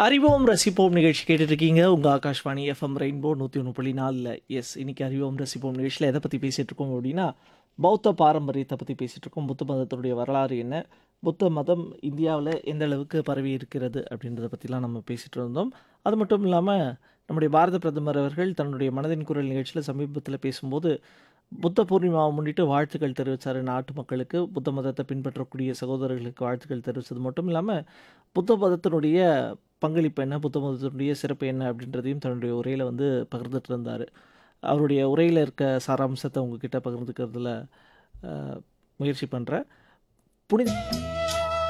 அறிவோம் ரசிப்போம் நிகழ்ச்சி கேட்டுட்டு இருக்கீங்க உங்கள் ஆகாஷ்வாணி எஃப்எம் ரெயின்போ நூற்றி ஒன்று புள்ளி நாலில் எஸ் இன்னைக்கு அறிவோம் ரசிப்போம் நிகழ்ச்சியில் எதை பற்றி பேசிகிட்டு இருக்கோம் அப்படின்னா பௌத்த பாரம்பரியத்தை பற்றி பேசிகிட்டு இருக்கோம் புத்த மதத்துடைய வரலாறு என்ன புத்த மதம் இந்தியாவில் எந்த அளவுக்கு பரவி இருக்கிறது அப்படின்றத பற்றிலாம் நம்ம பேசிகிட்டு இருந்தோம் அது மட்டும் இல்லாமல் நம்முடைய பாரத பிரதமர் அவர்கள் தன்னுடைய மனதின் குரல் நிகழ்ச்சியில் சமீபத்தில் பேசும்போது புத்த பூர்ணிமாவை முன்னிட்டு வாழ்த்துக்கள் தெரிவித்தார் நாட்டு மக்களுக்கு புத்த மதத்தை பின்பற்றக்கூடிய சகோதரர்களுக்கு வாழ்த்துக்கள் தெரிவித்தது மட்டும் இல்லாமல் புத்த மதத்தினுடைய பங்களிப்பு என்ன புத்த மதத்தினுடைய சிறப்பு என்ன அப்படின்றதையும் தன்னுடைய உரையில் வந்து பகிர்ந்துட்டு இருந்தார் அவருடைய உரையில் இருக்க சாராம்சத்தை உங்ககிட்ட பகிர்ந்துக்கிறதுல அஹ், முயற்சி பண்ணுறேன் புனித